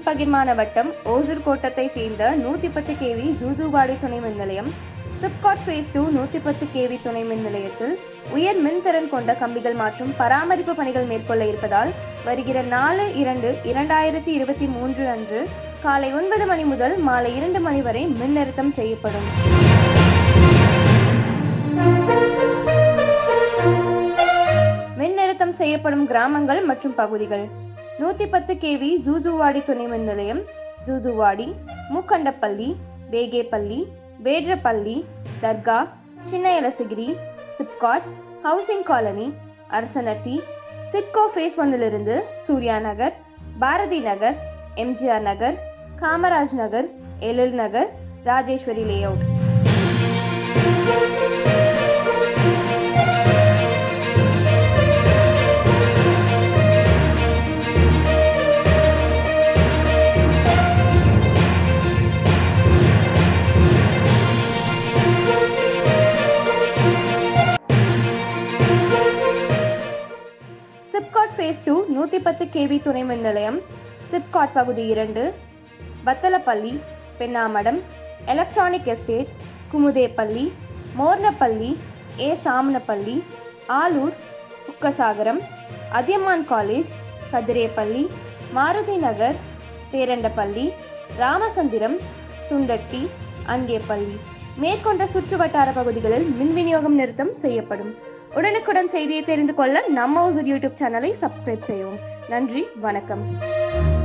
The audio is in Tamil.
பகிர்மான வட்டம் ஓசூர் கோட்டத்தை சேர்ந்த நூற்றி பத்து கேவி ஜூஜுவாடி துணை மின் நிலையம் சிப்காட் ஃபேஸ் டூ நூற்றி பத்து கேவி துணை மின் நிலையத்தில் உயர் மின்திறன் கொண்ட கம்பிகள் மற்றும் பராமரிப்பு பணிகள் மேற்கொள்ள இருப்பதால் வருகிற நாலு இரண்டு இரண்டாயிரத்தி இருபத்தி மூன்று அன்று காலை ஒன்பது மணி முதல் மாலை இரண்டு மணி வரை மின் நிறுத்தம் செய்யப்படும் மின் நிறுத்தம் செய்யப்படும் கிராமங்கள் மற்றும் பகுதிகள் நூற்றி பத்து கேவி ஜூஜுவாடி துணை மின் நிலையம் ஜூஜுவாடி மூக்கண்டப்பள்ளி வேகேப்பள்ளி வேட்ரப்பள்ளி தர்கா சின்ன Elasagiri SIPCOT housing colony Arasanatti SIDCO phase ஒன்னிலிருந்து Surya Nagar Bharathi Nagar MGR Nagar Kamaraj Nagar Ezhil Nagar Rajeswari layout SIPCOT phase two நூற்றி பத்து கேவி துணை மின் நிலையம் சிப்காட் பகுதி இரண்டு Vathalapalli Pennamadam electronic estate Kumudepalli Mornapalli A Samanapalli Alur Ukkasagaram Adhiyaman college Kathirepalli Maruthi Nagar Perandapalli Ramachandram Sundatti Angepalli மேற்கொண்ட சுற்று வட்டார பகுதிகளில் மின் விநியோகம் நிறுத்தம் செய்யப்படும் உடனுக்குடன் செய்தியை தெரிந்து கொள்ள நம்ம ஊசூர் யூடியூப் சேனலை சப்ஸ்கிரைப் செய்யவும் நன்றி வணக்கம்